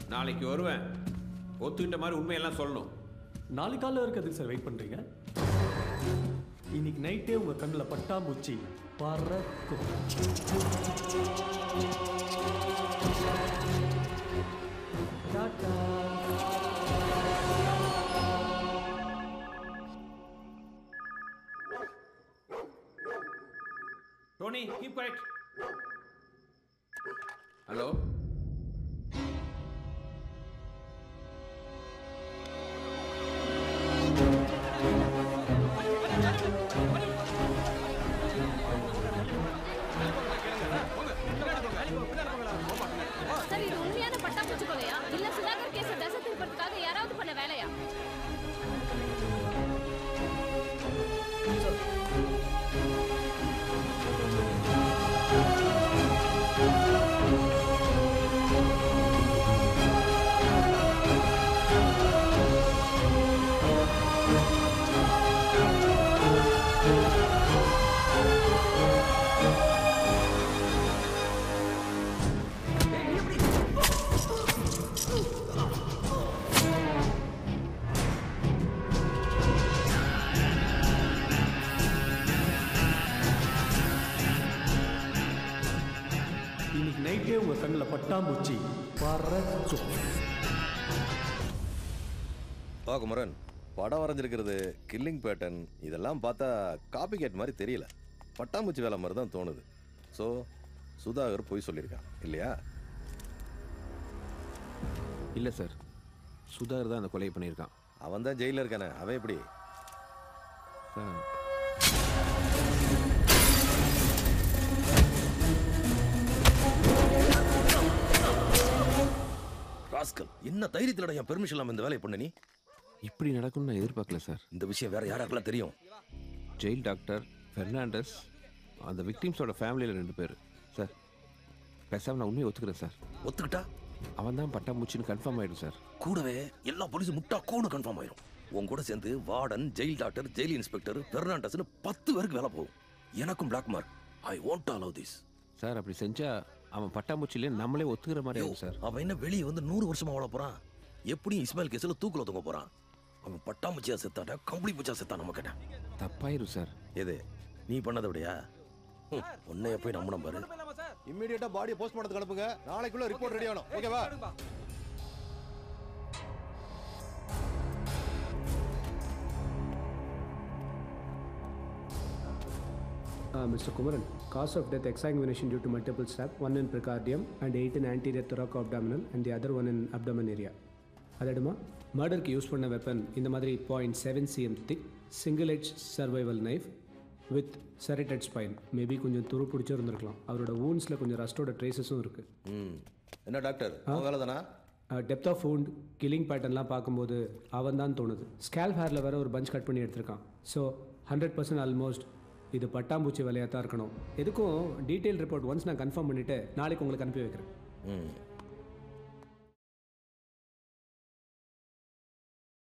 நாளைக்கு வருவேன் ஒத்துக்கிட்ட மாதிரி உண்மையெல்லாம் சொல்லணும் நாளைக்கு காலைல இருக்கிறதுக்கு சார் வெயிட் பண்ணுறீங்க இன்னைக்கு நைட்டே உங்கள் கண்ணில் பட்டாம்பூச்சி பறக்கும் tata Tony keep quiet hello sir இது உண்மையான பட்டாம்பூச்சி கொலையா இல்ல சுதாகர் கேஸ தசை திருப்பறதுக்காக யாராவது பண்ண வேலையா இன்னைக்கு நைட்டே உங்கள் கண்ணில் பட்டாம்பூச்சி பறக்கும் வா குமரன் படம் வரைஞ்சிருக்கிறது கில்லிங் பேட்டர்ன் இதெல்லாம் பார்த்தா காப்பி கேட் மாதிரி தெரியல பட்டாம்பூச்சி வேலை மாதிரி தான் தோணுது ஸோ சுதாகர் பொய் சொல்லியிருக்கான் இல்லையா இல்லை சார் சுதாகர் தான் அந்த கொலை பண்ணியிருக்கான் அவன் தான் ஜெயிலில் இருக்கானே அவன் எப்படி சார் ராஸ்கல் என்ன தைரியத்தில் என் பெர்மிஷன் இல்லாமல் இந்த வேலையை பண்ண நீ இப்படி நடக்கும்னு நான் எதிர்பார்க்கல சார் இந்த விஷயம் வேற யாராருக்கெல்லாம் தெரியும் ஜெயில் டாக்டர் ஃபெர்னாண்டஸ் அந்த விக்டிம்ஸோட ஃபேமிலியில் ரெண்டு பேர் சார் பேசாம நான் உண்மையை ஒத்துக்கிறேன் சார் ஒத்துக்கிட்டா அவன் தான் பட்டாம்பூச்சின்னு கன்ஃபார்ம் ஆயிடும் சார் கூடவே எல்லா போலீஸும் முட்டா கூணு கன்ஃபார்ம் ஆயிரும் உன் கூட சேர்ந்து warden jail doctor jail inspector பெர்னாண்டஸ்னு பத்து பேருக்கு வேலை போகும் எனக்கும் black mark I want allow this sir அப்படி செஞ்சா அவன் பட்டாம்பூச்சிலே நம்மளே ஒத்துக்கிற மாதிரி ஆகும் சார் அவன் என்ன வெளியே வந்து நூறு வருஷமா வாழ போறான் எப்படியும் இஸ்மாயில் கேஸ்ல தூக்குல தொங்க போறான் அவன் பட்டாம்பூச்சியா செத்தாடா கம்பளி பூச்சா செத்தான் நம்ம கிட்ட தப்பாயிரும் சார் எது நீ பண்ணதை விடையா ஹம், உன்னைய போய் நம்பணும் பாரு இம்மிடியட்டா பாடியை போஸ்ட் பண்ணதுக்கு அனுப்புங்க நாளைக்குள்ள ரிப்போர்ட் ரெடி ஆகணும் ஓகேவா Uh, Mr. Kumaran, cause of death exsanguination due to multiple stab, one in precardium and eight in anterior thoracoabdominal and the other one in abdomen area. அதடுமா மர்டருக்கு யூஸ் பண்ண வெப்பன் இந்த மாதிரி point seven cm thick single edge survival knife with serrated spine maybe கொஞ்சம் துரு பிடிச்சும் இருந்திருக்கலாம் அவரோட வூன்ஸில் கொஞ்சம் ரஸ்டோட ட்ரேசஸும் இருக்குது ம் என்ன டாக்டர் அவன் வேலை தானா டெப்த் ஆஃப் wound கில்லிங் பேட்டர்ன்லாம் பார்க்கும்போது அவன் தான் தோணுது ஸ்கேல் ஹேரில் வேற ஒரு பஞ்ச் கட் பண்ணி எடுத்திருக்கான் ஸோ ஹண்ட்ரட் பர்சன்ட் ஆல்மோஸ்ட் இது பட்டாம்பூச்சி வேலையாக தான் இருக்கணும் எதுக்கும் டீட்டெயில் ரிப்போர்ட் ஒன்ஸ் நான் கன்ஃபார்ம் பண்ணிவிட்டு நாளைக்கு உங்களுக்கு அனுப்பி வைக்கிறேன் ம்